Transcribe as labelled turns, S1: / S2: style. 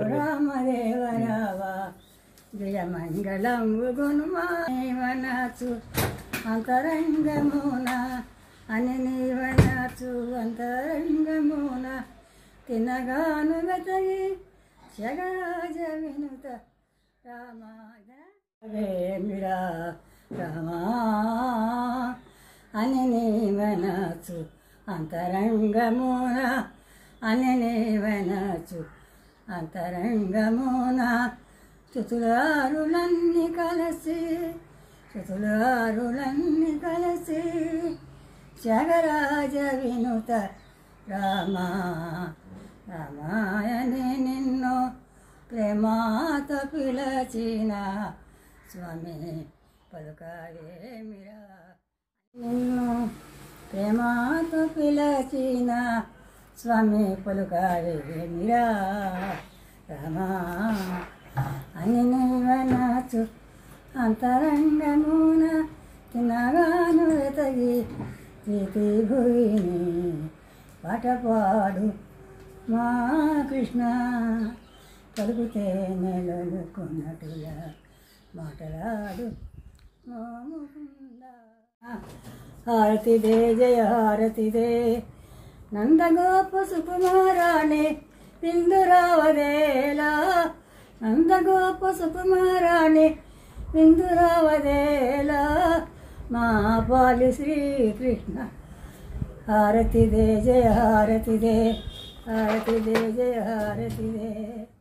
S1: రామదేవ రావ జయమంగళం గుణమానచు అంతరంగమున అని నీవనచు అంతరంగమున తినగాను వెతగి జగరాజ వినుత రామారా రామా అని నీవనచు అంతరంగమున అని నీవనచు అంతరంగమున చుతులారులన్నీ కలిసి చుతులారులన్నీ కలిసి జగరాజ వినుత రామా రామాయణి నిన్ను ప్రేమాతో పిలచిన స్వామి పలుకావేమిరా నిన్ను ప్రేమాతో పిలచిన స్వామి పలుకావేమిరా రామా అని నీవనచు అంతరంగమున తినగాను వెతగి ప్రీతి భూమిని పాట పాడు మా కృష్ణ పలుకుతే నెలకొన్నట్టుగా మాటలాడు మా ముకుంద. హారతిదే జయ హారతిదే నందగోప సుకుమారాణి బిందురావదేలా నందగోప సుకుమారాణి బిందురావదేలా మా పాలి శ్రీకృష్ణ హారతిదే జయ హారతిదే హారతిదే జయ హారతిదే